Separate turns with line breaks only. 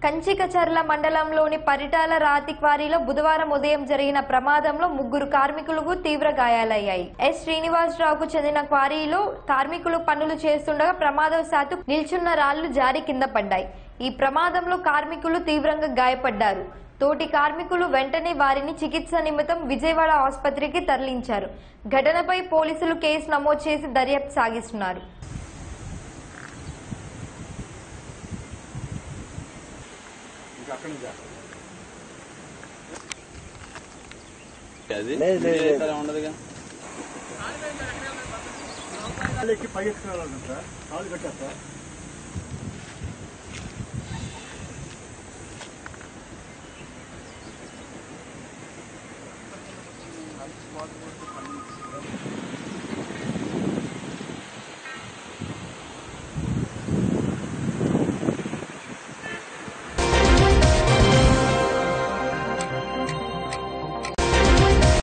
కంచికచర్ల మండలంలోని పరిటాల రాతి క్వారీలో బుధవారం ఉదయం జరిగిన ప్రమాదంలో ముగ్గురు కార్మికులకు తీవ్ర గాయాలయ్యాయి ఎస్ శ్రీనివాసరావుకు చెందిన క్వారీలో కార్మికులు పనులు చేస్తుండగా ప్రమాదవశాత్తు నిల్చున్న రాళ్లు జారి కింద పడ్డాయి ఈ ప్రమాదంలో కార్మికులు తీవ్రంగా గాయపడ్డారు తోటి కార్మికులు వెంటనే వారిని చికిత్స నిమిత్తం విజయవాడ ఆసుపత్రికి తరలించారు ఘటనపై పోలీసులు కేసు నమోదు చేసి దర్యాప్తు సాగిస్తున్నారు
అది
లేదు, లేదు, లేదు.
ఇతర ఉండదుగా
కాళ్ళకి పై ఎత్తుకోవాలంట సార్ కాళ్ళు కట్టారు సార్